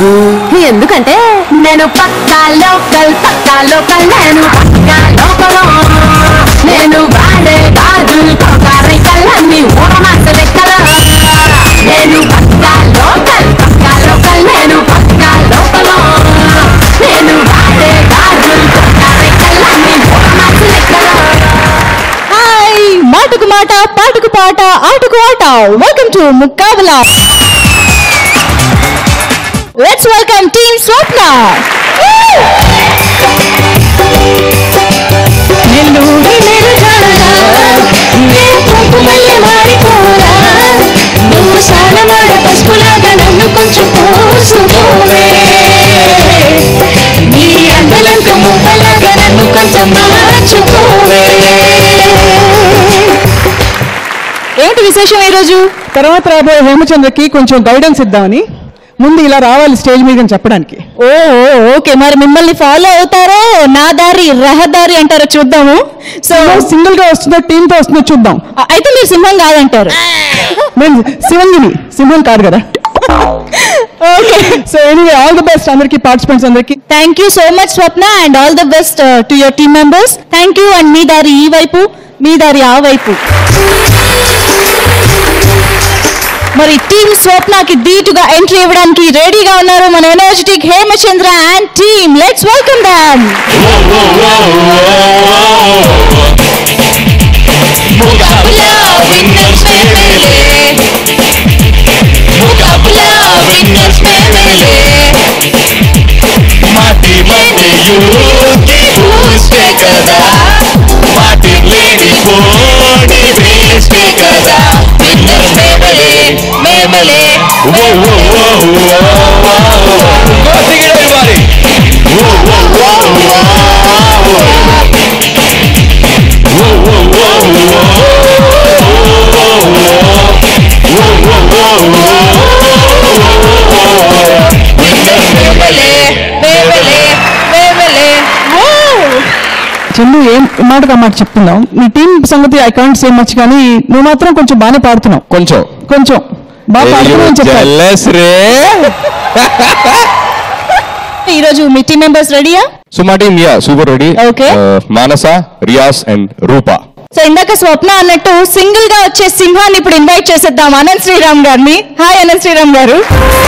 కాదు ఎందుకంటే నేను పక్కా లోకల్ పక్కా లోకల్ నేను పక్కా లోకల్ నేను వాడే గాజులు కొకారై కళ్ళన్ని ఊరమాస లెక్కల నేను పక్కా లోకల్ పక్కా లోకల్ నేను పక్కా లోకల్ నేను వాడే గాజులు కొకారై కళ్ళన్ని ఊరమాస లెక్కల హాయ్ మాటకు మాట పాటకు పాట ఆటకు ఆట వెల్కమ్ టు ముక్కాబలా let's welcome team Swapna Nelluri మెరుగాడా నే కుంకుమల్లె మారిపోరా నువ్వు సానమాడ పసుపులాగా నన్ను కొంచెం పోసుకోవే నీ అందలంక ముక్కలాగా నన్ను కొంచెం మార్చుకోవే ఏంటి విశేషం ఈరోజు తర్వాత రాబోయే హేమచంద్రకి కొంచెం గైడెన్స్ ఇద్దామని ముందు ఇలా రావాలి స్టేజ్ మీద అని చెప్పడానికి ఓ ఓ, ఓకే మరి మిమ్మల్ని ఫాలో అవుతారో నా దారి రహదారి అంటారో చూద్దాము సో సింగిల్ గా వస్తుందో టీమ్ తో వస్తుందో చూద్దాం అయితే మీరు సింహం కాదంటారు నేను శివంగిని సింహం కాదు కదా okay so anyway all the best అందరికి పార్టిసిపెంట్స్ అందరికి thank you so much Swapna and all the best to your team members thank you and మీ దారి ఈ వైపు మీ దారి ఆ వైపు మరి టీమ్ స్వప్నకి ధీటుగా ఎంట్రీ ఇవ్వడానికి రెడీగా ఉన్నారు మన energetic Hemachandra and team let's welcome దమ్ మాటి మధ్య యూకి పూస్తే కదా మాటి లేని కోడి వేస్తే కదా విన్నర్ మేమలే మేమలే ఓ ఓ ఓ ఓ Go sing it everybody ఓ ఓ ఓ ఓ ఓ ఓ ఓ విన్నర్ మేమలే మేమలే మేమలే చందు ఏం మాటకు ఆ మాట చెప్తున్నాం నీ టీం సంగతి ఐ కాంట్ సే మచ్ కానీ నువ్వు మాత్రం కొంచెం బాగానే పాడుతున్నావు కొంచెం కొంచెం బాగా పాడుతున్నావు అని చెప్పాలి జెల్లస్ రే ఈరోజు మీ టీమ్ మెంబర్స్ రెడీయా సో మా team ya super ready Okay. Manasa Riyas and Roopa so ఇందాక స్వప్న అన్నట్టు సింగిల్ గా వచ్చే సింహాన్ని ఇప్పుడు ఇన్వైట్ చేసేద్దాం అనంత్ శ్రీరామ్ గారిని హాయ్ అనంత్ శ్రీరామ్ గారు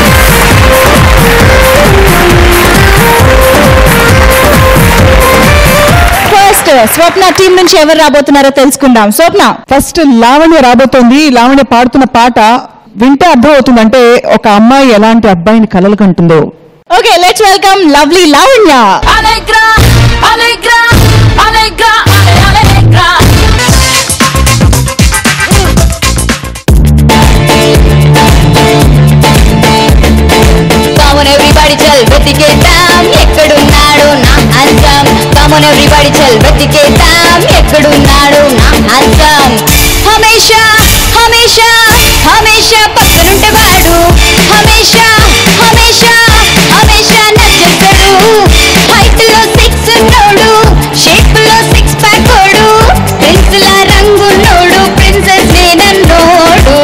ఫస్ట్ స్వప్న టీం నుంచి ఎవరు రాబోతున్నారో తెలుసుకుందాం స్వప్న ఫస్ట్ లావణ్య రాబోతోంది లావణ్య పాడుతున్న పాట వింటే అర్థం అవుతుంది అంటే ఒక అమ్మాయి ఎలాంటి అబ్బాయిని కలలు కంటుందో okay let's welcome lovely Lavanya Alegra, alegra, alegra, ale, alegra. Come on everybody చల్ వెతికేద్దాం ఎక్కడున్నాడు నా అందం కామన్ ఎవ్రీబడి చల్ వెతికేద్దాం ఎక్కడున్నాడు నా అందం హమేషా హమేషా హమేషా పక్కనుంటే వాడు హమేషా హమేషా హమేషా నచ్చేస్తాడు హైట్ లో సిక్స్ ఉన్నోడు షేప్ లో సిక్స్ ప్యాక్ ఓడు ప్రిన్స్ లా రంగున్నోడు ప్రిన్సెస్ నేనన్నోడు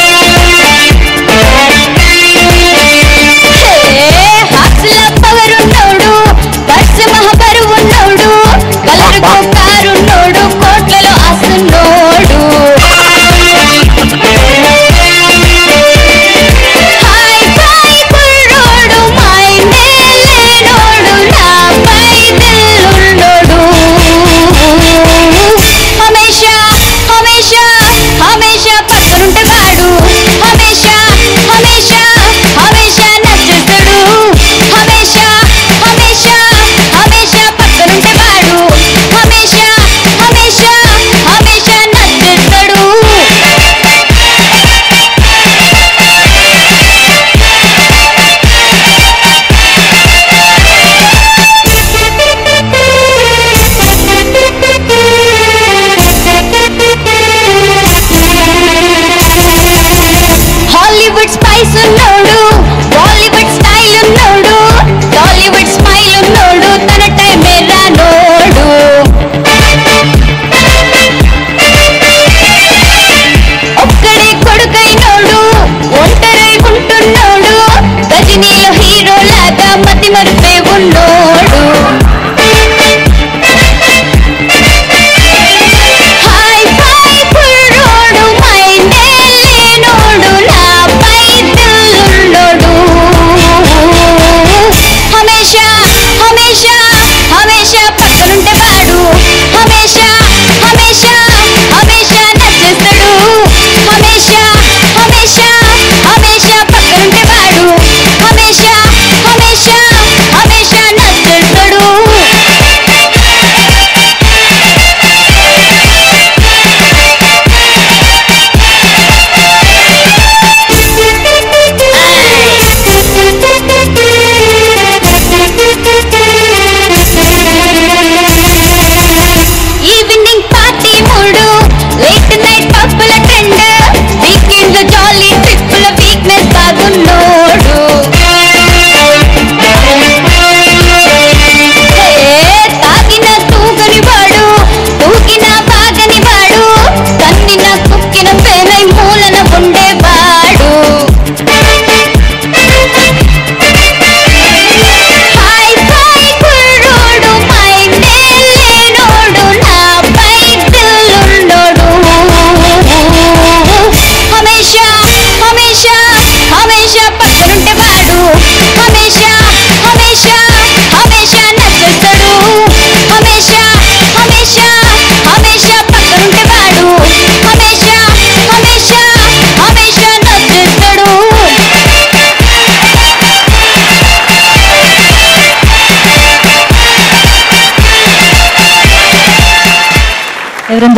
హాస్ల పవరున్నోడు కట్స్ మహబరువున్నోడు కలర్ కారున్నోడు కోట్లలో ఆస్తున్నోడు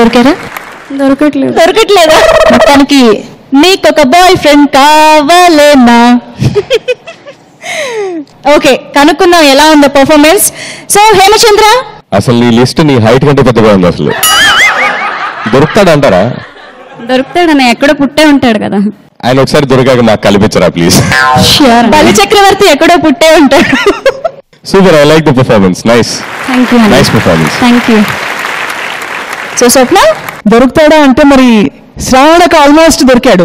దొరికారా దొరకట్లేదు దొరకట్లేదా మొత్తానికి నీకు ఒక బాయ్ ఫ్రెండ్ కావాలేనా ఓకే కనుక్కుందాం ఎలా ఉందో పర్ఫార్మెన్స్ సో హేమచంద్ర అసలు నీ లిస్ట్ నీ హైట్ కంటే పెద్దగా ఉంది అసలు దొరుకుతాడంటారా దొరుకుతాడని ఎక్కడో పుట్టే ఉంటాడు కదా ఆయన ఒకసారి దొరికాక మాకు కల్పించరా ప్లీజ్ బలి చక్రవర్తి ఎక్కడో పుట్టే ఉంటాడు super I like the performance nice thank you nice performance thank you so Swapna దొరుకుతాడా అంటే మరి శ్రావణకు ఆల్మోస్ట్ దొరికాడు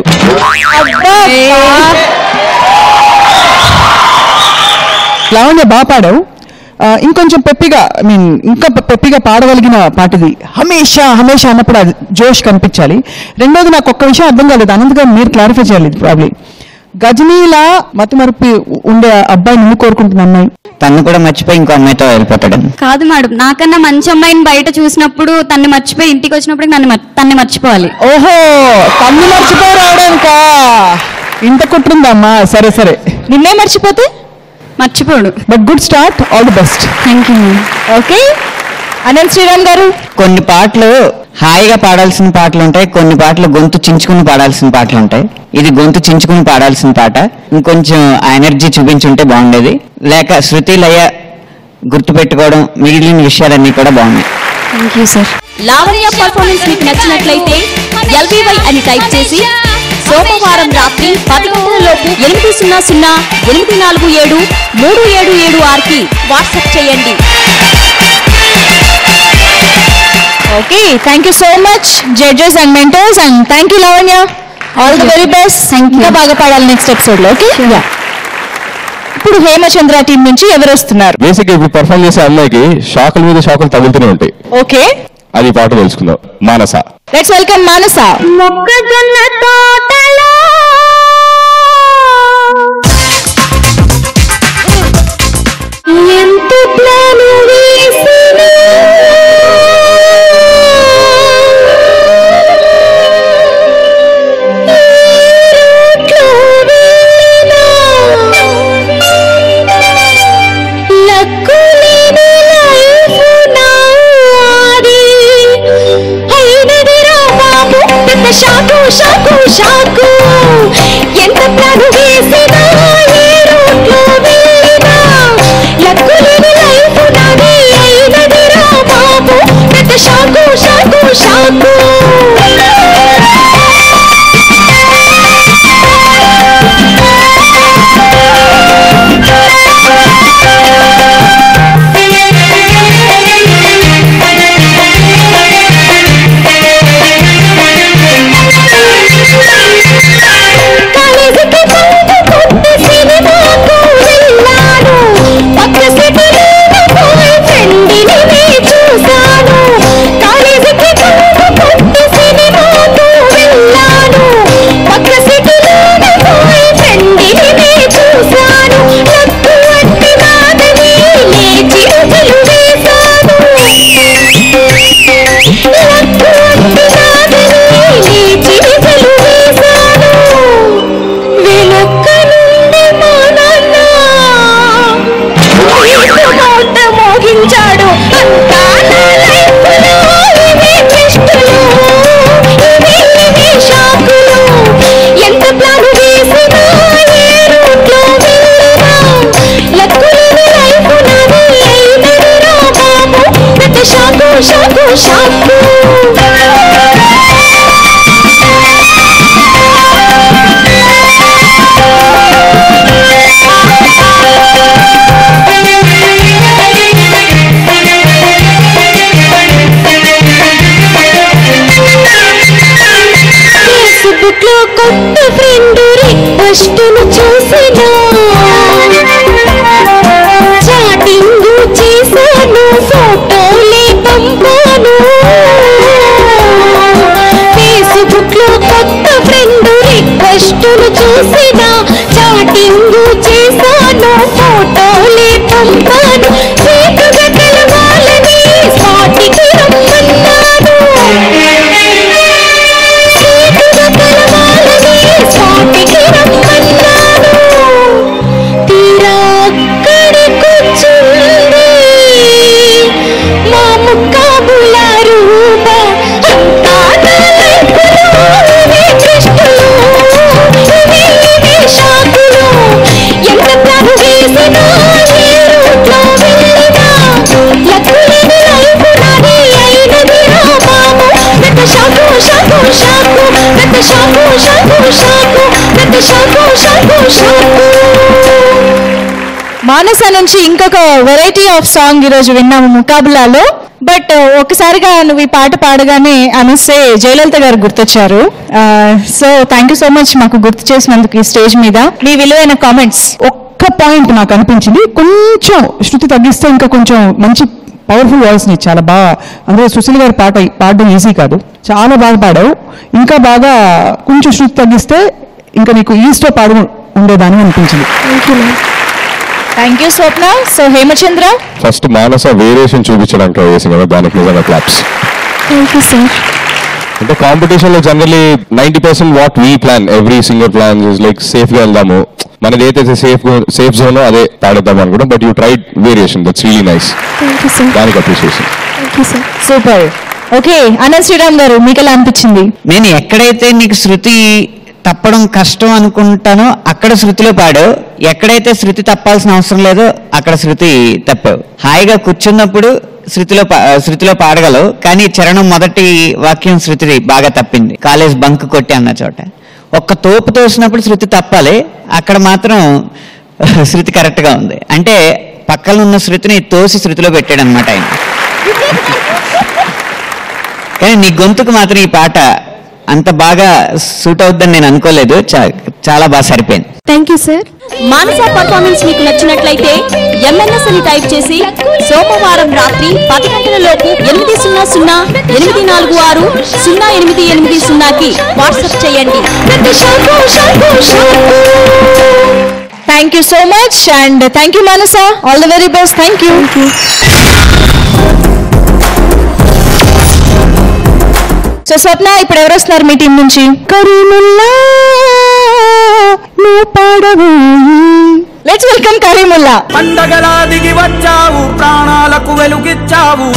లావణ్య బాగా పాడావు ఆ, ఇంకొంచెం పెప్పిగా ఐ మీన్ ఇంకా పె- పెప్పిగా పాడగలిగిన పాటది హమేషా హమేషా అన్నప్పుడు అది జోష్ కనిపించాలి రెండోది నాకు ఒక్క విషయం అర్థం కాలేదు అనంతగా మీరు క్లారిఫై చేయాలి ప్రాబ్లీ గజనీలా మతిమరుపు ఉండే అబ్బాయి నువ్వు కోరుకుంటున్న అమ్మాయి తను కూడా మర్చిపోయి ఇంకో అమ్మాయితో వెళ్ళిపోతాడు కాదు మేడం నాకన్నా మంచి అమ్మాయిని బయట చూసినప్పుడు తన్ని మర్చిపోయి ఇంటికి వచ్చినప్పుడు నన్ను మర్- తన్ని మర్చిపోవాలి ఓహో తన్ను మర్చిపోరావడానికా ఇంత కుట్రుందమ్మా సరే సరే నిన్నే మర్చిపోతే మర్చిపోడు but good start all the best thank you okay Anant Sriram గారు కొన్ని పాటలు హాయిగా పాడాల్సిన పాటలు ఉంటాయి కొన్ని పాటలు గొంతు చించుకుని పాడాల్సిన పాటలు ఉంటాయి ఇది గొంతు చించుకుని పాడాల్సిన పాట ఇంకొంచెం ఆ ఎనర్జీ చూపించుంటే బాగుండేది లేక శృతి లయ గుర్తుపెట్టుకోవడం మిగిలిన విషయాలన్నీ కూడా బాగున్నాయి thank you sir Lavanya performance మీకు నచ్చినట్లయితే ఎల్బీవై అని టైప్ చేసి సోమవారం రాత్రి పది గంటలలోపు ఎనిమిది సున్నా సున్నా ఎనిమిది నాలుగు ఏడు మూడు ఏడు ఏడు ఆరుకి వాట్సాప్ చేయండి okay thank you so much judges and mentors and thank you Lavanya all the very best Thank you. ఇంకా బాగా పాడాలి నెక్స్ట్ ఎపిసోడ్ లో ఓకే ఇప్పుడు హేమచంద్ర టీం నుంచి ఎవరు వస్తున్నారు బేసిక్ ఇప్పుడు పర్ఫామ్ చేసే అమ్మాయికి షాకుల మీద షాకులు తగులుతూనే ఉంటాయి ఓకే అది పాట తెలుసుకుందాం మానస లెట్స్ వెల్కమ్ మానస మొక్కజొన్న తోటలో ఎంత ప్లాను వేసినా ఏ రూట్లో వెళ్ళినా లక్కులేని లైఫ్ నాది అయినదిరా బాబు పెద్ద షాకు షాకు షాకు ఎంత ప్లాను వేసినా ఏ రూట్లో వెళ్ళినా లక్కులేని లైఫ్ నాది అయినదిరా బాబు పెద్ద షాకు షాకు షాకు కాలేజీకి ముందు కొత్త సినిమాకు వెళ్ళాను పక్క సిటీలో బాయ్ ఫ్రెండ్ని చూశాను కాలేజీకి ముందు కొత్త సినిమాకు వెళ్ళాను పక్క సిటీలో బాయ్ ఫ్రెండ్ని చూశాను లక్కు వంటి నాదని లేచి రుజులు వేశాను లక్కు వంటి నాదని లేచి రుజులు వేశాను వెనక్క నుండి మా నాన్న మోత మోగించాడు అంతా నా లైఫ్లో ఇవే ట్విస్టులు ఇవే ఇవే షాకులు ఎంత ప్లాను వేసినా ఏ రూట్లో వెళ్ళినా లక్కులేని లైఫ్ నాది అయినదిరా బాబు పెద్ద షాకు షాకు షాకు ఫేస్బుక్ లో కొత్త ఫ్రెండ్ రిక్వెస్ట్ ను చూసినా చాటింగ్ చేశాను ఫోటోలే పంపాను ఫేస్బుక్ లో కొత్త ఫ్రెండ్ రిక్వెస్ట్ ను చూసినా చాటింగ్ చేశాను ఫోటోలే పంపాను చేతుగా కలవాలని స్పాటికి రమ్మన్నాను చేతుగా కలవాలని స్పాటికి రమ్మన్నాను షాకు పెద్ద షాకు షాకు షాకు మానస నుంచి ఇంకొక వెరైటీ ఆఫ్ సాంగ్ ఈరోజు విన్నాము ముకాబులాలో బట్ ఒకసారిగా నువ్వు ఈ పాట పాడగానే అనస్తే జయలలిత గారు గుర్తొచ్చారు so thank you so much మాకు గుర్తు చేసినందుకు ఈ స్టేజ్ మీద మీ విలువైన కామెంట్స్ ఒక్క పాయింట్ నాకు అనిపించింది కొంచెం శృతి తగ్గిస్తే ఇంకా కొంచెం మంచి పవర్ఫుల్ వాయిస్ ని చాలా బాగా అందులో సుశీల్ గారి పాట పాడడం ఈజీ కాదు చాలా బాగా పాడావు ఇంకా బాగా కొంచెం శృతి తగ్గిస్తే ఇంకా నీకు ఈస్టో పాడు ఉండేదాని అనిపించింది thank you Swapna so Hemachandra first Manasa variation చూపించడానికి ట్రై చేసింది కదా దానికి నిజంగా క్లాప్స్ థ్యాంక్ యూ సార్ అంటే కాంపిటీషన్ లో generally ninety percent what we plan every singer plan is like safe గా వెళ్దాము మనది ఏదైతే సేఫ్ సేఫ్ జోన్ అదే పాడేద్దాం అనుకుంటాం but you tried variation that's really nice thank you sir దానికి appreciation thank you sir super okay Anant Sriram garu మీకు ఎలా అనిపించింది నేను ఎక్కడైతే నీకు శృతి తప్పడం కష్టం అనుకుంటానో అక్కడ శృతిలో పాడు ఎక్కడైతే శృతి తప్పాల్సిన అవసరం లేదో అక్కడ శృతి తప్పావు హాయిగా కూర్చున్నప్పుడు శృతిలో పా- శృతిలో పాడగలవు కానీ చరణం మొదటి వాక్యం శృతి బాగా తప్పింది కాలేజ్ బంక్ కొట్టి అన్న చోట ఒక్క తోపు తోసినప్పుడు శృతి తప్పాలి అక్కడ మాత్రం శృతి కరెక్ట్గా ఉంది అంటే పక్కన ఉన్న శృతిని తోసి శృతిలో పెట్టాడు అనమాట ఆయన కానీ నీ గొంతుకు మాత్రం ఈ పాట అంత బాగా సూట్ అవుద్దని నేను అనుకోలేదు చా- చాలా బాగా సరిపోయింది thank you sir Manasa performance మీకు నచ్చినట్లయితే ఎంఎన్ఎస్ అని టైప్ చేసి సోమవారం రాత్రి పది గంటల లోపు ఎనిమిది సున్నా సున్నా ఎనిమిది నాలుగు ఆరు సున్నా ఎనిమిది ఎనిమిది సున్నాకి వాట్సాప్ చేయండి పెద్ద shock shock shock thank you so much and thank you Manasa all the very best thank you so Swapna ఇప్పుడు ఎవరు వస్తున్నారు మీ టీం నుంచి కరీముల్లా నువ్వు పాడవు లెట్స్ వెల్కమ్ కరీముల్లా పండగలా దిగి వచ్చావు ప్రాణాలకు వెలుగిచ్చావు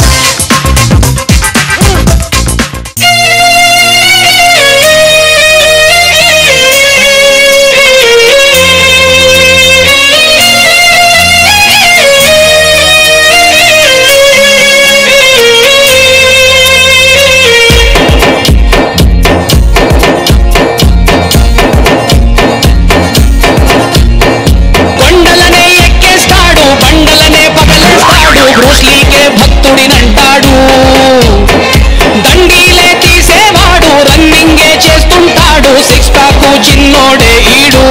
కొండలనే ఎక్కేస్తాడు బండలనే పగలేస్తాడు బ్రూస్లీకే భక్తుడినంటాడు దండీలే తీసేవాడు రన్నింగే చేస్తుంటాడు సిక్స్ ప్యాక్ చిన్నోడే ఈడు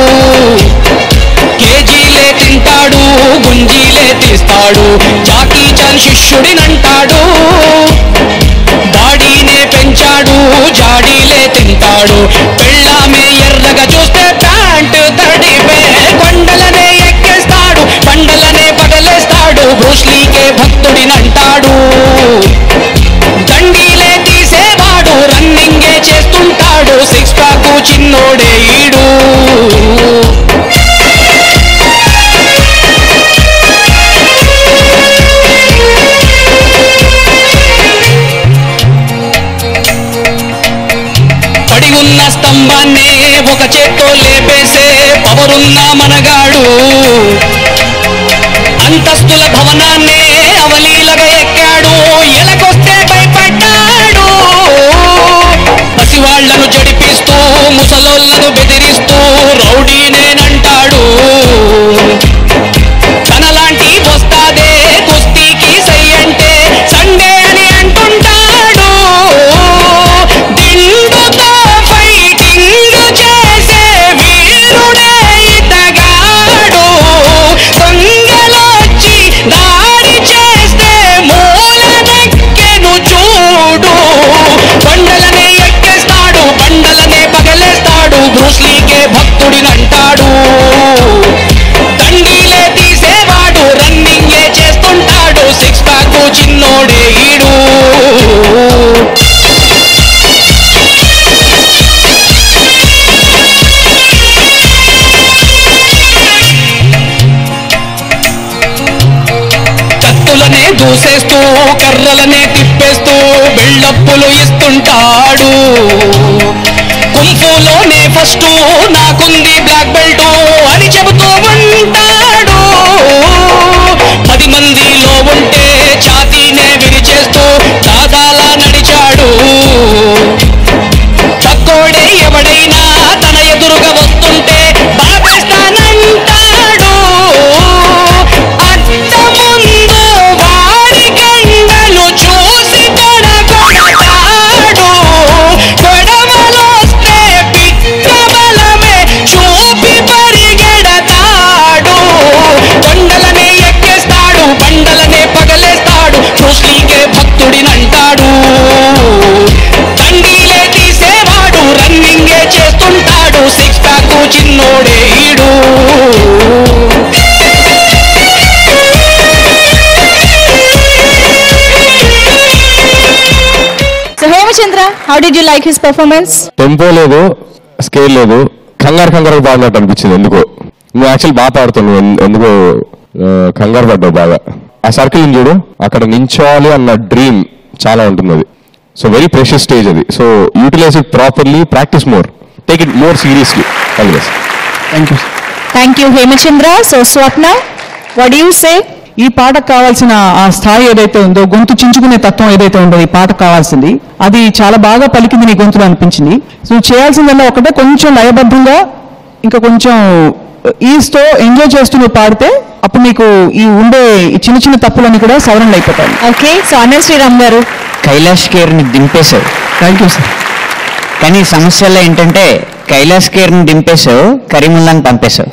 కేజీలే తింటాడు గుంజీలే తీస్తాడు జాకీ చాన్ శిష్యుడినంటాడు బాడీనే పెంచాడు జాడీలే తింటాడు పెళ్ళామే ఎర్రగా చూస్తే ప్యాంట్ తడిపే కొండలనే ఎక్కేస్తాడు పండలనే పగలేస్తాడు బ్రూస్లీకే భక్తుడినంటాడు దండీలే తీసేవాడు రన్నింగే చేస్తుంటాడు సిక్స్ ప్యాక్ చిన్నోడే ఈడు పడి ఉన్న స్తంభాన్నే ఒక చేత్తో లేపేసే పవరున్న మనగాడు అంతస్తుల భవనాన్నే అవలీలగా ఎక్కాడు ఎలకొస్తే భయపడ్డాడు పసివాళ్లను జడిపిస్తూ ముసలోళ్లను బెదిరిస్తూ రౌడీనేనంటాడు తనలాంటి వస్తాదే కుస్తీకి సై అంటే సండే అని అంటుంటాడు దిండుతో ఫైటింగ్ చేసే వీరుడే ఇతగాడు దొంగలొచ్చి దాడి చేస్తే మూలనెక్కెను చూడు బండలనే ఎక్కేస్తాడు బండలనే పగలేస్తాడు బ్రూస్లీకే భక్తుడినంటాడు దండీలే తీసేవాడు రన్నింగే చేస్తుంటాడు సిక్స్ ప్యాక్ చిన్నోడే ఈడు కత్తులనే దూసేస్తూ కర్రలనే తిప్పేస్తూ బిల్డప్పులు ఇస్తుంటాడు కుంఫులోనే ఫస్ట్ నాకుంది బ్లాక్ బెల్ట్ అని చెబుతూ ఉంటాడు పది మందిలో ఉంటే ఛాతీనే విరిచేస్తూ దాదాలా నడిచాడు తక్కువడే ఎవడైనా తన how did you like his performance tempo లేదు స్కేల్ లేదు కంగారు కంగారు పాడినట్టు అనిపించింది ఎందుకో నువ్వు యాక్చువల్ బాగా పాడుతున్నావు ఎందు- ఎందుకో ఆ, కంగారు పడ్డావు బాగా ఆ సర్కిల్ చూడు అక్కడ నించోవాలి అన్న డ్రీమ్ చాలా ఉంటుంది అది సో వెరీ ప్రెషియస్ స్టేజ్ అది so utilize it properly practice more take it more seriously always thank you thank you Hemachandra so Swapna what you say ఈ పాటకు కావాల్సిన ఆ స్థాయి ఏదైతే ఉందో గొంతు చించుకునే తత్వం ఏదైతే ఉందో ఈ పాటకు కావాల్సింది అది చాలా బాగా పలికింది నీ గొంతులో అనిపించింది సో నువ్వు చేయాల్సిందల్లా ఒకటే కొంచెం లయబద్ధంగా ఇంకా కొంచెం ఈస్తో ఎంజాయ్ చేస్తూ నువ్వు పాడితే అప్పుడు నీకు ఈ ఉండే ఈ చిన్న చిన్న తప్పులన్నీ కూడా సవరణలు అయిపోతాయి ఓకే సో అనంత్ శ్రీరామ్ గారు కైలాష్ కేర్ని దింపేశావు థ్యాంక్ యూ సార్ కానీ సమస్యలో ఏంటంటే కైలాష్ కేర్ని దింపేశావు కరీముల్లాని పంపేశావు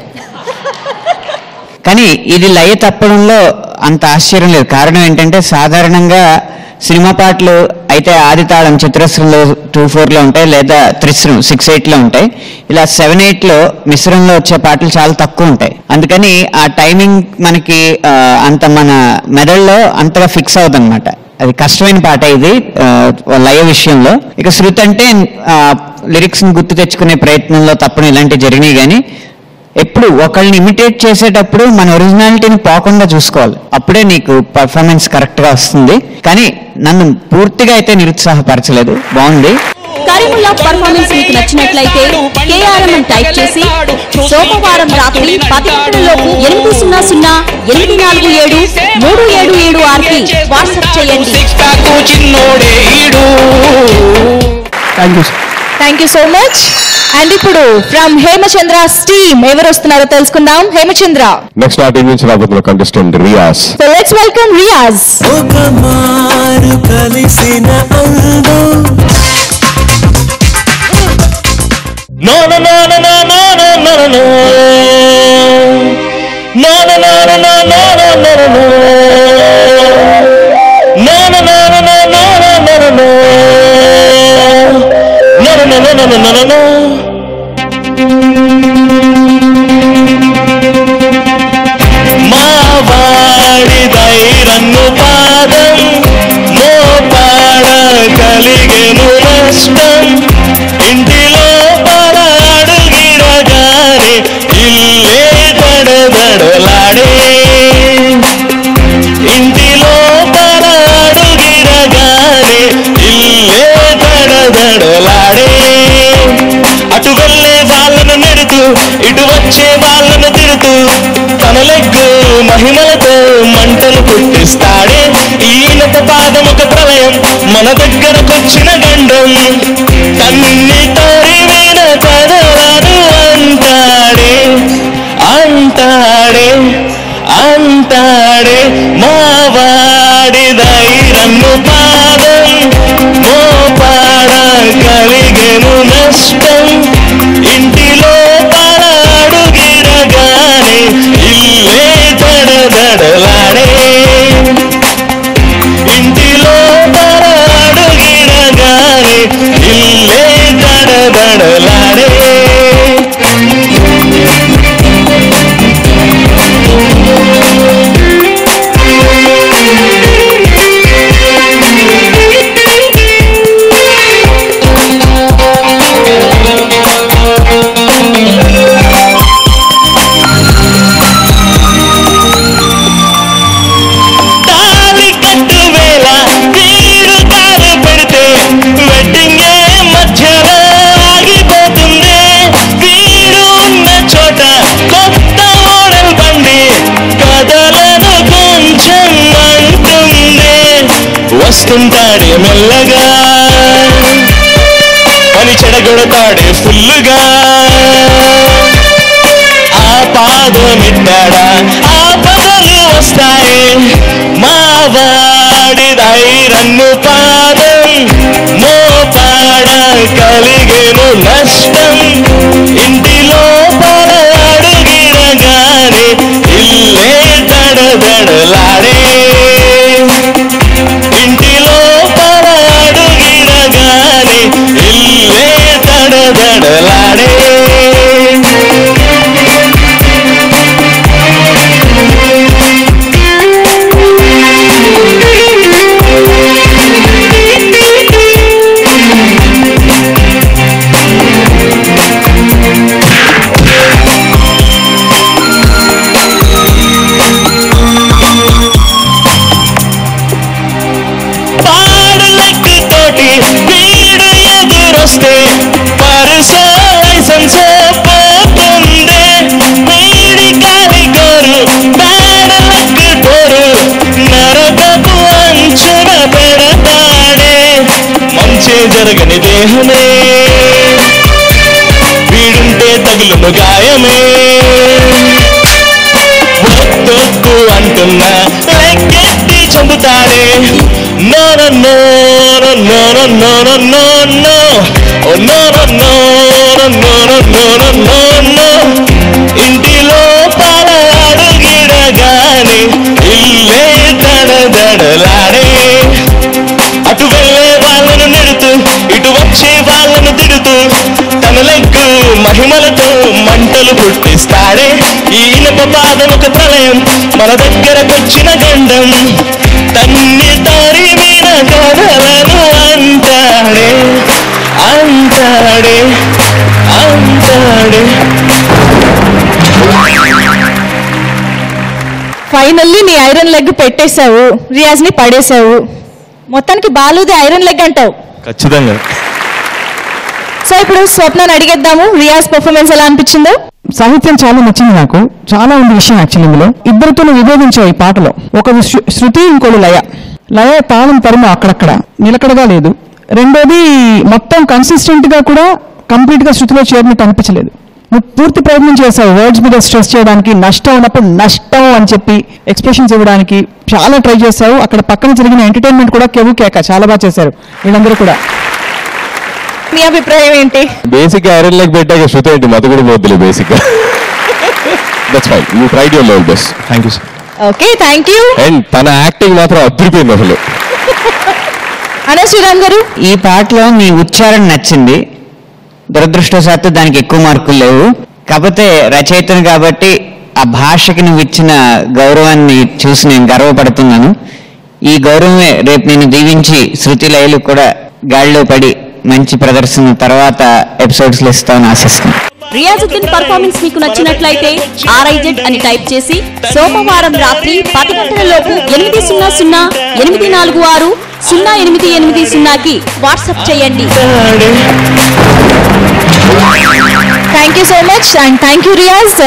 కానీ ఇది లయ తప్పడంలో అంత ఆశ్చర్యం లేదు కారణం ఏంటంటే సాధారణంగా సినిమా పాటలు అయితే ఆది తాళం చిత్రస్రంలో టూ ఫోర్లో ఉంటాయి లేదా త్రిస్రం సిక్స్ ఎయిట్లో ఉంటాయి ఇలా సెవెన్ ఎయిట్లో మిశ్రంలో వచ్చే పాటలు చాలా తక్కువ ఉంటాయి అందుకని ఆ టైమింగ్ మనకి ఆ, అంత మన మెదడులో అంతగా ఫిక్స్ అవుతుంది అది కష్టమైన పాట ఇది ఆ, లయ విషయంలో ఇక శృతి అంటే లిరిక్స్ ని గుర్తు తెచ్చుకునే ప్రయత్నంలో తప్పని ఇలాంటివి జరిగినాయి కానీ ఎప్పుడు ఒకళ్ళని ఇమిటేట్ చేసేటప్పుడు మన ఒరిజినాలిటీని పోకుండా చూసుకోవాలి అప్పుడే నీకు పర్ఫార్మెన్స్ కరెక్ట్ గా వస్తుంది కానీ నన్ను పూర్తిగా అయితే నిరుత్సాహపరచలేదు బాగుంది కరీముల్లా పర్ఫార్మెన్స్ మీకు నచ్చినట్లయితే కేఆర్ఎం అని టైప్ చేసి సోమవారం రాత్రి పది గంటలలోపు ఎనిమిది సున్నా సున్నా ఎనిమిది నాలుగు ఏడు మూడు ఏడు ఏడు ఆరుకి వాట్సాప్ చేయండి సిక్స్ ప్యాక్ చిన్నోడే ఈడు thank you sir thank you so much and ఇప్పుడు ఫ్రమ్ హేమచంద్ర టీమ్ ఎవరు వస్తున్నారో తెలుసుకుందాం హేమచంద్ర నెక్స్ట్ నా టీం నుంచి రాబోతున్న contestant Riyaz so let's welcome Riyaz ఒక మారు కలిసిన అందం No no no no no no no no no no No no no no no no no no no no No no no no no no no no no no No no no no no no no no మా వాడి ధైరన్ను పాదం మోపాడ కలిగెను నష్టం ఇంటిలో పరాడు గిరగానే ఇల్లే దడదడలాడే ఇంటిలో పరాడు గిరగానే ఇల్లే దడదడలాడే అటు వెళ్ళే వాళ్ళను నెడుతూ ఇటు వచ్చే వాళ్ళను తిడుతూ తన లెగ్గు మహిమలతో మంటలు పుట్టిస్తాడే ఈయనత పాదం ఒక ప్రళయం మన దగ్గరకొచ్చిన గండం తన్ని తరిమిన కదలను అంటాడే అంటాడే అంటాడే మావాడి ధైరన్ను పాదం మోపాడ కలిగెను నష్టం ఇంటిలో పరాడు గిరగానే ఇల్లే దడదడలాడే ఇంటిలో పరాడు గిరగానే ఇల్లే దడదడలాడే తాళి కట్టు వేళ వీడు తాళి పెడితే వెడ్డింగే మధ్యలో ఆగిపోతుంది వీడు ఉన్న చోట కొత్త మోడల్ బండి కదలను కొంచెం అంటుంది వస్తుంటాడే మెల్లగా పని చెడగొడతాడే ఫుల్లుగా ఆ పాదమిట్టాడా ఆ పదలు వస్తాయి మా వాడి ధైరన్ను పాదం మోపాడ కలిగేను నష్టం ఇంటిలో పడాడు గిరగానే ఇల్లే దడదడలాడే ఇంటిలో పడాడు గిరగానే ఇల్లే దడదడలాడే జరగని దేహమే వీడుంటే తగులును గాయమే వద్దొద్దు అంటున్నా లెక్కెత్తి చంపుతాడే no no no no no no no no ఓ no no no no no no no no ఇంటిలో పాల అడుగిడగానే ఇల్లే దడ దడలాడే అటు వెళ్ళే వాళ్ళను నెడుతూ ఇటు వచ్చే వాళ్ళను తిడుతూ తన లెగ్గు మహిమలతో మంటలు పుట్టిస్తాడే ఈ ఇనప పాదం ఒక ప్రళయం మన దగ్గరకొచ్చిన గండం తన్ని తరిమిన కథలను అంటాడే అంటాడే అంటాడే ఫైనల్లీ నీ ఐరన్ లెగ్ పెట్టేశావు రియాజ్ ని పడేశావు మొత్తానికి బాలుది ఐరన్ లెగ్ అంటావు ఖచ్చితంగా సో ఇప్పుడు స్వప్నాన్ని అడిగేద్దాము రియాజ్ పర్ఫార్మెన్స్ ఎలా అనిపించిందో సాహిత్యం చాలా నచ్చింది నాకు చాలా ఉంది విషయం యాక్చువల్లీ ఇందులో ఇద్దరితో విభేదించావు ఈ పాటలో ఒక శృ- శృతి ఇంకోటి లయ లయ తాళం తరుము అక్కడక్కడ నిలకడగా లేదు రెండోది మొత్తం కన్సిస్టెంట్ గా కూడా కంప్లీట్ గా శృతిలో చేరినట్టు అనిపించలేదు నువ్వు పూర్తి ప్రయత్నం చేసావు వర్డ్స్ మీద స్ట్రెస్ చేయడానికి నష్టం ఉన్నప్పుడు నష్టం అని చెప్పి ఎక్స్ప్రెషన్స్ ఇవ్వడానికి చాలా ట్రై చేశావు అక్కడ పక్కన జరిగిన ఎంటర్టైన్మెంట్ కూడా కెవు కేక చాలా బాగా చేశారు వీళ్ళందరూ కూడా మీ అభిప్రాయం ఏంటి బేసిక్ ఐరన్ లెగ్ పెట్టాక శృతి ఏంటి మత కూడా పోద్దులే basic that's fine you tried your level best thank you sir okay thank you and తన యాక్టింగ్ మాత్రం అద్దరిపోయింది అసలు అనే శ్రీరామ్ గారు ఈ పాటలో మీ ఉచ్చారణ నచ్చింది దురదృష్టవశాత్తు దానికి ఎక్కువ మార్కులు లేవు కాకపోతే రచయితను కాబట్టి ఆ భాషకి నువ్వు ఇచ్చిన గౌరవాన్ని చూసి నేను గర్వపడుతున్నాను ఈ గౌరవమే రేపు నేను దీవించి శృతి లయలు కూడా గాడిలో పడి మంచి ప్రదర్శన తర్వాత ఎపిసోడ్స్ లో ఇస్తామని ఆశిస్తున్నాను రియాజుద్దీన్ పర్ఫార్మెన్స్ మీకు నచ్చినట్లయితే ఆర్ఐజెడ్ అని టైప్ చేసి సోమవారం రాత్రి పది గంటల లోపు ఎనిమిది సున్నా సున్నా ఎనిమిది నాలుగు ఆరు సున్నా ఎనిమిది ఎనిమిది సున్నాకి వాట్సాప్ చేయండి thank you so much and thank you Riyaz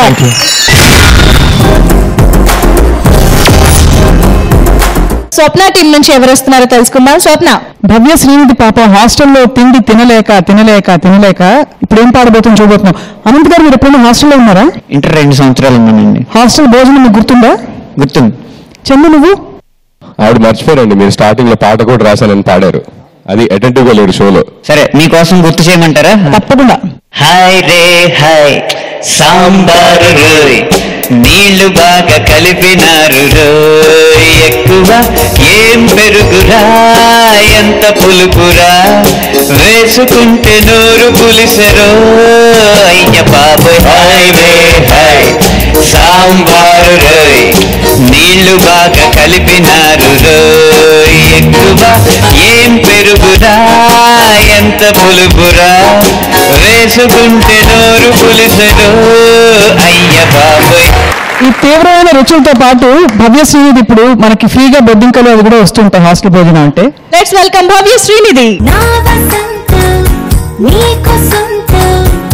Swapna team నుంచి ఎవరు వస్తున్నారో తెలుసుకుందాం స్వప్న భవ్య శ్రీనిధి పాప హాస్టల్లో తిండి తినలేక తినలేక తినలేక ఇప్పుడు ఏం పాడబోతుంది చూడబోతున్నాం అనంత్ గారు మీరు ఎప్పుడైనా హాస్టల్లో ఉన్నారా ఇంటర్ రెండు సంవత్సరాలు ఉన్నానండి హాస్టల్ భోజనం మీకు గుర్తుందా గుర్తుంది చందు నువ్వు ఆవిడ మర్చిపోయారండి మీరు స్టార్టింగ్ లో పాట కూడా రాశానని పాడారు అది అటెంటివ్ గా లేడు షోలో సరే మీకోసం గుర్తు చేయమంటారా తప్పకుండా హాయ్ రే హాయ్ సాంబారు రోయ్ నీళ్లు బాగా కలిపినారు రోయ్ ఎక్కువ ఏం పెరుగురా ఎంత పులుపురా వేసుకుంటే నోరు పులిసెరో అయ్య బాబోయ్ హాయ్ రే హాయ్ సాంబారు రోయ్ నీళ్లు బాగా కలిపినారు రోయ్ ఎక్కువ ఏం పెరుగురా ఎంత పులుపురా వేసుకుంటే నోరు పులిసెరో అయ్య బాబోయ్ ఈ తీవ్రమైన రుచులతో పాటు భవ్య శ్రీనిధి ఇప్పుడు మనకి ఫ్రీగా బొద్దింకలు అది కూడా వస్తుంటాయి హాస్టల్ భోజనం అంటే లెట్స్ వెల్కమ్ భవ్య శ్రీనిధి నా వసంతం నీకు సొంతం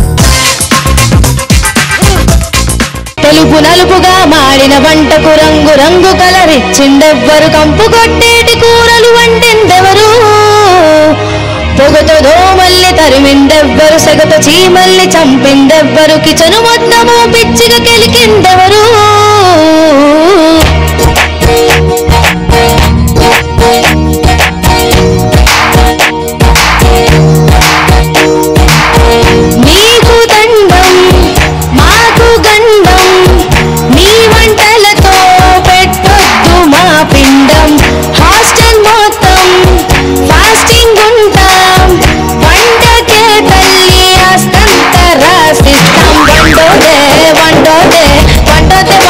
తెలుపు నలుపుగా మాడిన వంటకు రంగు రంగు కలరిచ్చిందెవ్వరు కంపు కొట్టేటి కూరలు వండిందెవరు పొగతో దోమల్ని తరిమిందెవ్వరు సెగతో చీమల్ని చంపిందెవ్వరు కిచను మొత్తము పిచ్చిగా కెలికిందెవరు నీకు దండం మాకు గండం నీ వంటలతో పెట్టొద్దు మా పిండం హాస్టల్ మొత్తం ఫాస్టింగ్ ఉంటాం వంటకే తల్లి అస్తంత రాసిస్తాం వండోదే వండోదే వండోదే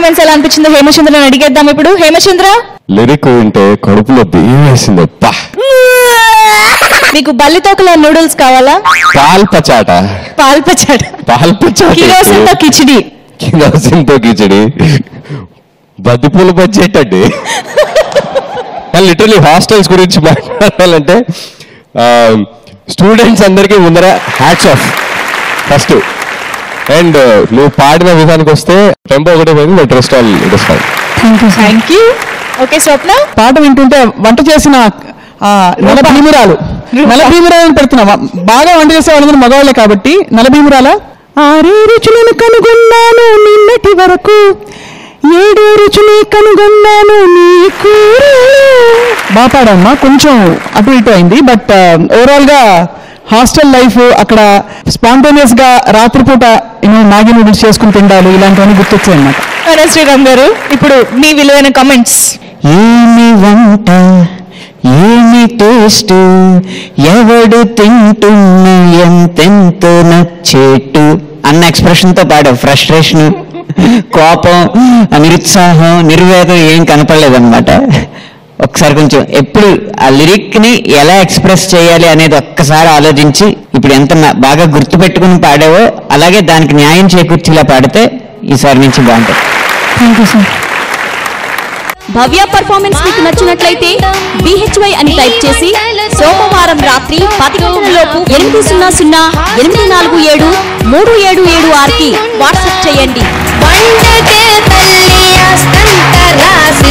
పర్ఫార్మెన్స్ ఎలా అనిపించిందో హేమచంద్రని అడిగేద్దాం ఇప్పుడు హేమచంద్ర లిరిక్ వింటే కడుపులో బియ్యం వేసింది పా మీకు బల్లితోకల నూడిల్స్ కావాలా పాల్ పచాట పాల్ పచ్చాడు పాల్ పచాట కిరోసిన్తో కిచిడి కిరోసిన్తో కిచడి బంతిపూలు బడ్జెట్ అండి లిటరలీ హాస్టల్స్ గురించి మాట్లాడాలంటే స్టూడెంట్స్ అందరికీ ముందర హ్యాట్స్ ఆఫ్ ఫస్ట్ అండ్ నువ్వు పాడిన విధానికి వస్తే టెంపో ఒకటే పోయింది but rest all it is fine thank you okay Swapna పాట వింటుంటే వంట చేసిన ఆ నల భీమురాలు నల భీమురాలను పెడుతున్నాం బాగా వంట చేసే వాళ్ళందరూ మగవాళ్ళే కాబట్టి నల భీమురాల ఆరే రుచులను కనుగొన్నాను నిన్నటి వరకు ఏడు రుచుని కనుగొన్నాను నీ బాగా పాడమ్మా కొంచెం అటు ఇటు అయింది బట్ ఓవరాల్ గా హాస్టల్ లైఫ్ అక్కడ స్పాంటేనియస్ గా రాత్రిపూట యూనో మ్యాగీ నూడిల్స్ చేసుకుని తిండాలి ఇలాంటివన్నీ గుర్తొచ్చాయి అన్నమాట అరే శ్రీరామ్ గారు ఇప్పుడు మీ విలువైన కమెంట్స్ ఏమి వంట ఏమి టేస్ట్ ఎవడు తింటున్నా ఎంతెంతో నచ్చేటు అన్న ఎక్స్ప్రెషన్ తో పాడు ఫ్రస్ట్రేషన్ కోపం నిరుత్సాహం నిర్వేదం ఏం కనపడలేదన్నమాట ఒకసారి కొంచెం ఎప్పుడు ఆ లిరిక్ ని ఎలా ఎక్స్ప్రెస్ చేయాలి అనేది ఒక్కసారి ఆలోచించి ఇప్పుడు ఎంత మ- బాగా గుర్తుపెట్టుకుని పాడావో అలాగే దానికి న్యాయం చేకూర్చేలా పాడితే ఈసారి నుంచి బాగుంటుంది thank you sir Bhavya performance మీకు నచ్చినట్లయితే బిహెచ్వై అని టైప్ చేసి సోమవారం రాత్రి పది గంటల లోపు ఎనిమిది సున్నా సున్నా ఎనిమిది నాలుగు ఏడు మూడు ఏడు ఏడు ఆరుకి వాట్సాప్ చేయండి పండగే తల్లి అస్తంత రాసి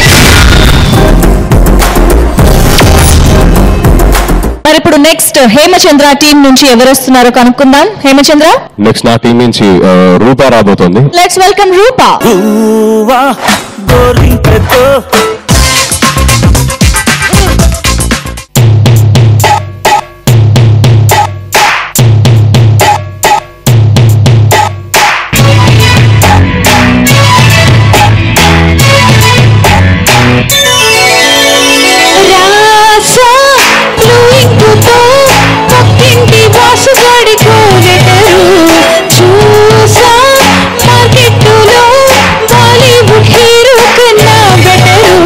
మరి ఇప్పుడు నెక్స్ట్ హేమచంద్ర టీం నుంచి ఎవరు వస్తున్నారో కనుక్కుందాం హేమచంద్ర నెక్స్ట్ నా టీం నుంచి ఆ, రూపా రాబోతోంది లెట్స్ వెల్కమ్ రూపా రాసా లూయింగుతో పక్కింటి వాసుగాడి కోనెటరు చూసా మార్కెట్టులో బాలీవుడ్ హీరో కన్నా బెటరు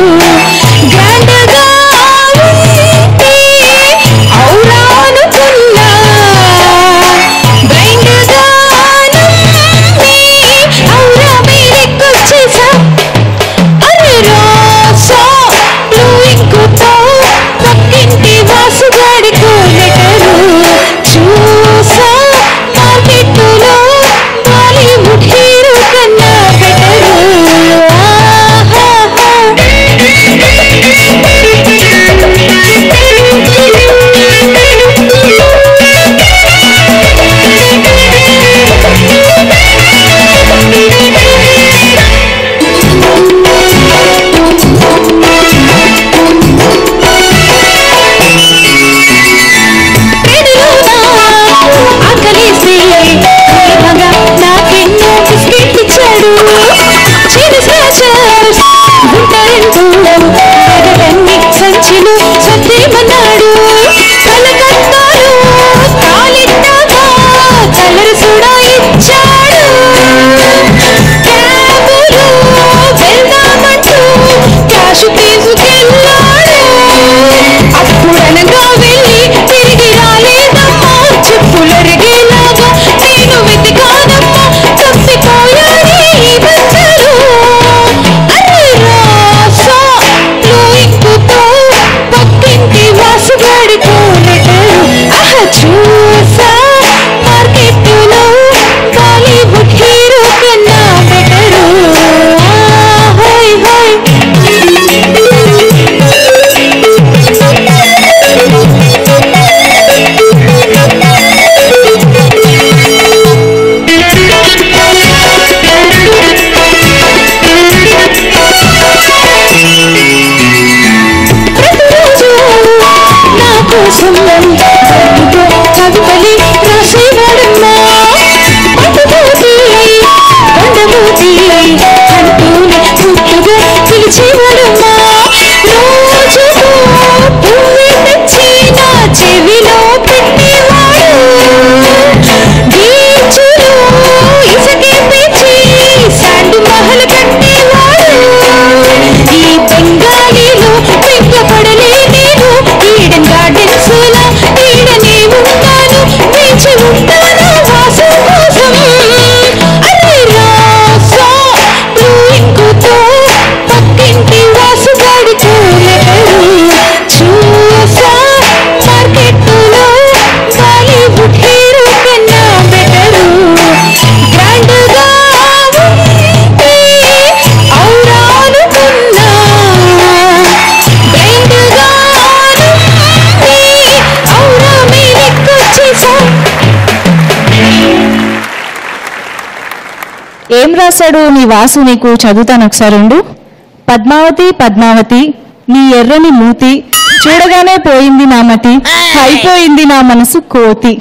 ఏం రాశాడు నీ వాసు నీకు చదువుతాను ఒకసారి ఉండు పద్మావతి పద్మావతి నీ ఎర్రని మూతి చూడగానే పోయింది నా మతి అయిపోయింది నా మనసు కోతి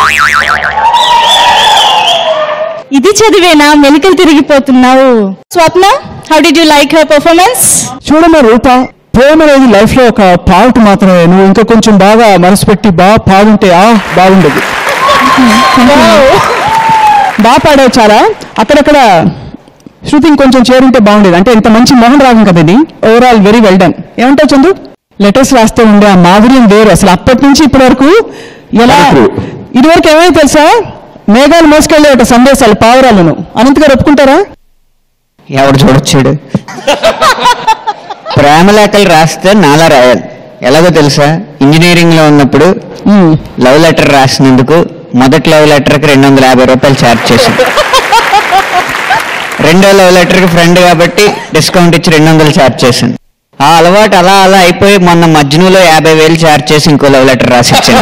ఇది చదివేనా మెలికలు తిరిగిపోతున్నావు Swapna how did you like her performance చూడమ్మా రూప ప్రేమ అనేది లైఫ్ లో ఒక పార్ట్ మాత్రమే నువ్వు ఇంకా కొంచెం బాగా మనసు పెట్టి బాగా పాడుంటే ఆ బాగుండదు బాగా పాడావు చాలా అక్కడక్కడ శృతి ఇంకొంచెం చేరుంటే బాగుండేది అంటే ఇంత మంచి మోహన్ రాగం కదా ఇది ఓవరాల్ వెరీ వెల్ డన్ ఏమంటావు చందు లెటర్స్ రాస్తే ఉండే ఆ మాధుర్యం వేరు అసలు అప్పటి నుంచి ఇప్పటి వరకు ఎలా Correct. ఇదివరకు ఏమైనా తెలుసా మేఘాలు మోసుకెళ్ళే ఒక సందేశాలు పావురాలను అనంత్ గారు ఒప్పుకుంటారా ఎవడు చూడొచ్చాడు ప్రేమ లేఖలు రాస్తే నాలా రాయాలి ఎలాగో తెలుసా ఇంజనీరింగ్ లో ఉన్నప్పుడు లవ్ లెటర్ రాసినందుకు మొదటి లవ్ లెటర్కి రెండు వందల యాభై రూపాయలు ఛార్జ్ చేశాను రెండో లవ్ లెటర్కి ఫ్రెండ్ కాబట్టి డిస్కౌంట్ ఇచ్చి రెండు వందలు ఛార్జ్ చేశాను ఆ అలవాటు అలా అలా అయిపోయి మొన్న మధ్యలో యాభై వేలు ఛార్జ్ చేసి ఇంకో లవ్ లెటర్ రాసి ఇచ్చాను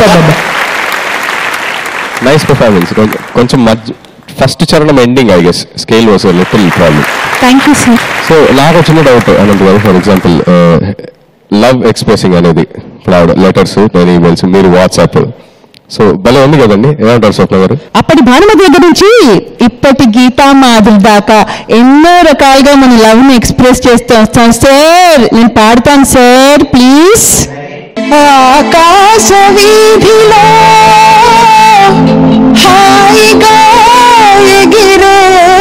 నైస్ పర్ఫార్మెన్స్ కొంచెం మధ్య ఫస్ట్ చరణం ending I guess scale was little problem thank you sir so నాకు వచ్చిన డౌట్ అనంత గారు ఫర్ ఎగ్జాంపుల్ లవ్ ఎక్స్ప్రెసింగ్ అనేది ఇప్పుడు ఆవిడ లెటర్స్ నేను ఈమెయిల్స్ మీరు వాట్సాప్ సో భలే ఉంది కదండి ఏమంటారు స్వప్న గారు అప్పటి భానుమతి దగ్గర నుంచి ఇప్పటి గీతా మాధురి దాకా ఎన్నో రకాలుగా మన లవ్ ని ఎక్స్ప్రెస్ చేస్తూ వస్తాం సార్ నేను పాడతాను సార్ ప్లీజ్ ఆకాశ వీధిలో హాయిగా ఎగిరే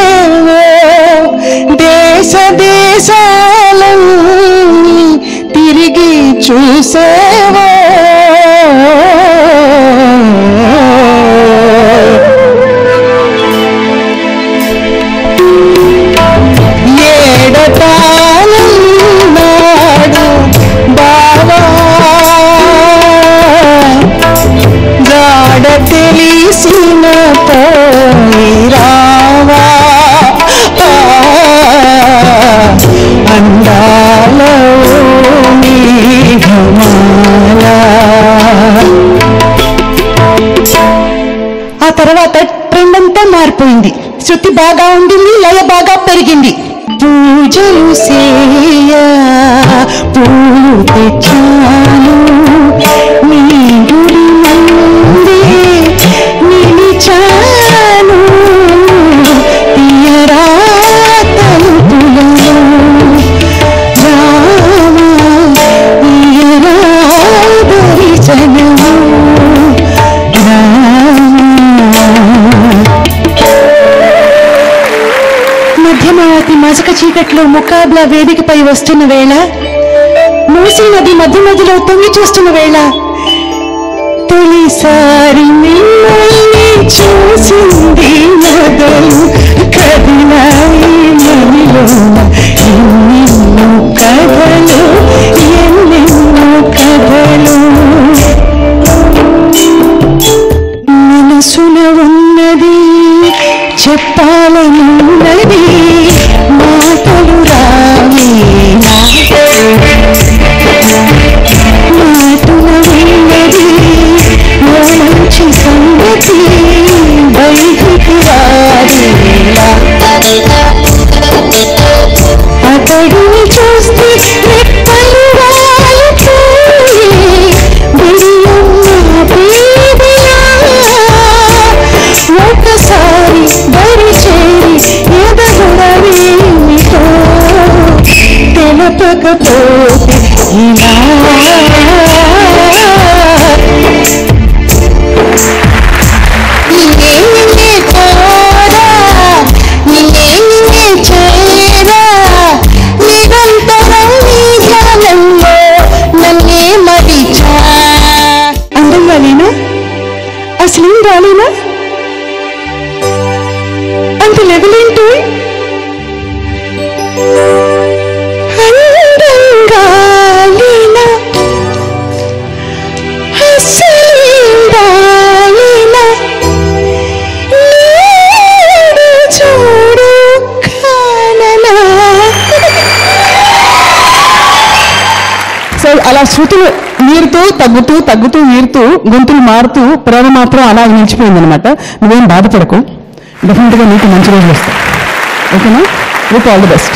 దేశ దేశాలన్నీ తిరిగి చూసేవో ఏడతానన్నాడు బావా జాడ తెలిసిన రావా అందాలో ఆ తర్వాత ట్రెండ్ అంతా మారిపోయింది శృతి బాగా ఉండింది లయ బాగా పెరిగింది పూజలు సేయ పూలు తెచ్చాను నీ గుడి ముందే నిలిచాను తీయరా తలుపులను రామా తీయరా దర్శనము మధ్యమావతి మజక చీకట్లో ముకాబ్లా వేదికపై వస్తున్న వేళ మూసీ నది మధ్య మధ్యలో తొంగి చూస్తున్న వేళ తొలిసారి మిమ్మల్ని చూసింది మొదలు కదిలాయి మదిలోన ఎన్నెన్నో కథలు ఎన్నెన్నో కథలు మనసున ఉన్నది చెప్పాలనున్నది మాటలు రావే మాటలు విన్నది ఓ మంచి సంగతి బయటికి రాదేలా అతడిని చూస్తే రెప్పలు వాలిపోయి బిడియమ్మ బేబియా ఒకసారి దరి చేరి ఎదగడమేమిటో తెలపకపోతే ఇలా నిన్నే నిన్నే కోరా నిన్నే నిన్నే చేరా నిరంతరం నీ ధ్యానంలో నన్నే మరిచా అందంగా లేనా అసలేం రాలేనా అంత లెవెలేంటి అందంగా లేనా అసలేం రాలేనా నేడు చూడు కాననా సో అలా శృతులు మీరుతూ తగ్గుతూ తగ్గుతూ మీరుతూ గొంతులు మారుతూ ప్రేమ మాత్రం అలా నిలిచిపోయింది అనమాట నువ్వేం బాధపడకు డెఫినెట్గా నీకు మంచి రోజులు వస్తాయి ఓకేనా with all the best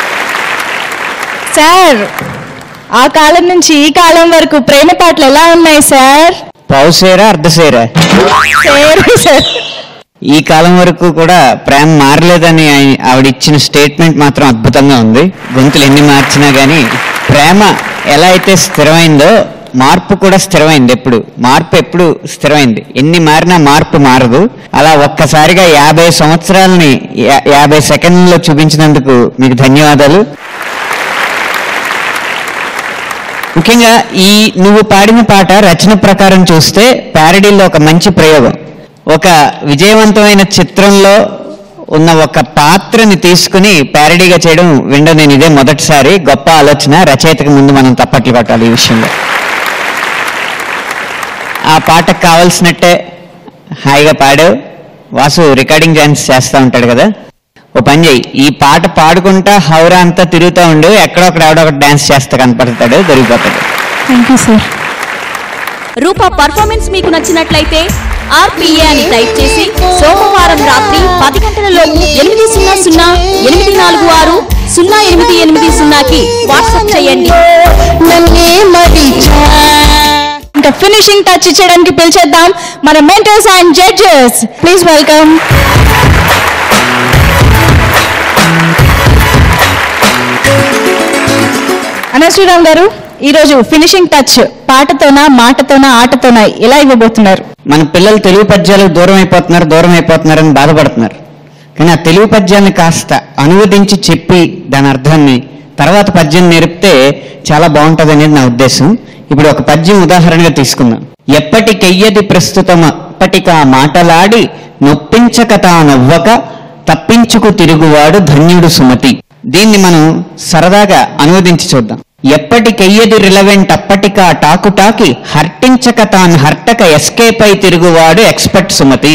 sir ఆ కాలం నుంచి ఈ కాలం వరకు ప్రేమ పాటలు ఎలా ఉన్నాయి సార్ పౌసేరా అర్ధసేరా సార్ సార్ ఈ కాలం వరకు కూడా ప్రేమ మారలేదని ఆయ- ఆవిడ ఇచ్చిన స్టేట్మెంట్ మాత్రం అద్భుతంగా ఉంది గొంతులు ఎన్ని మార్చినా కానీ ప్రేమ ఎలా అయితే స్థిరమైందో మార్పు కూడా స్థిరమైంది ఎప్పుడు మార్పు ఎప్పుడు స్థిరమైంది ఎన్ని మారినా మార్పు మారదు అలా ఒక్కసారిగా యాభై సంవత్సరాలని యా- యాభై సెకండ్లలో చూపించినందుకు మీకు ధన్యవాదాలు ముఖ్యంగా ఈ నువ్వు పాడిన పాట రచన ప్రకారం చూస్తే ప్యారడీలో ఒక మంచి ప్రయోగం ఒక విజయవంతమైన చిత్రంలో ఉన్న ఒక పాత్రని తీసుకుని ప్యారడీగా చేయడం విండో నేను ఇదే మొదటిసారి గొప్ప ఆలోచన రచయితకు ముందు మనం తప్పట్లు కొట్టాలి ఈ విషయంలో ఆ పాటకు కావలసినట్టే హాయిగా పాడావు వాసు రికార్డింగ్ డాన్స్ చేస్తూ ఉంటాడు కదా ఓ పని చేయి ఈ పాట పాడుకుంటా హౌరా అంతా తిరుగుతూ ఉండు ఎక్కడొక్కడ ఎవడొకటి డాన్స్ చేస్తా కనపడతాడు దొరికిపోతాడు thank you sir Roopa performance మీకు నచ్చినట్లయితే ఆర్పిఏ అని టైప్ చేసి సోమవారం రాత్రి పది గంటల లోపు ఎనిమిది సున్నా సున్నా ఎనిమిది నాలుగు ఆరు సున్నా ఎనిమిది ఎనిమిది సున్నాకి వాట్సాప్ చేయండి ఇంకా ఫినిషింగ్ టచ్ ఇచ్చడానికి పిలిచేద్దాం మన mentors and judges please welcome అన్న శ్రీరామ్ గారు ఈరోజు ఫినిషింగ్ టచ్ పాటతోనా మాటతోనా ఆటతోనా ఎలా ఇవ్వబోతున్నారు మన పిల్లలు తెలుగు పద్యాలకు దూరం అయిపోతున్నారు దూరం అయిపోతున్నారని బాధపడుతున్నారు కానీ ఆ తెలుగు పద్యాన్ని కాస్త అనువదించి చెప్పి దాని అర్థాన్ని తర్వాత పద్యం నేర్పితే చాలా బాగుంటుంది అనేది నా ఉద్దేశం ఇప్పుడు ఒక పద్యం ఉదాహరణగా తీసుకుందాం ఎప్పటికెయ్యది ప్రస్తుతం అప్పటికా మాటలాడి నొప్పించక తానవ్వక తప్పించుకు తిరుగువాడు ధన్యుడు సుమతి దీన్ని మనం సరదాగా అనువదించి చూద్దాం ఎప్పటికెయ్యది రిలవెంట్ అప్పటికా టాకు టాకి హర్టించక తాను హర్టక ఎస్కేప్ అయి తిరుగువాడు ఎక్స్పర్ట్ సుమతి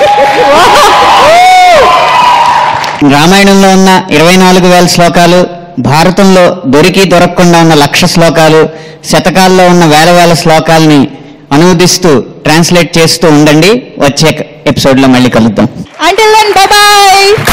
రామాయణంలో ఉన్న ఇరవై నాలుగు వేల శ్లోకాలు భారతంలో దొరికి దొరకకుండా ఉన్న లక్ష శ్లోకాలు శతకాల్లో ఉన్న వేల వేల శ్లోకాలని అనువదిస్తూ ట్రాన్స్లేట్ చేస్తూ ఉండండి వచ్చే ఎపిసోడ్లో మళ్ళీ కలుద్దాం అంటిల్ దెన్ బాయ్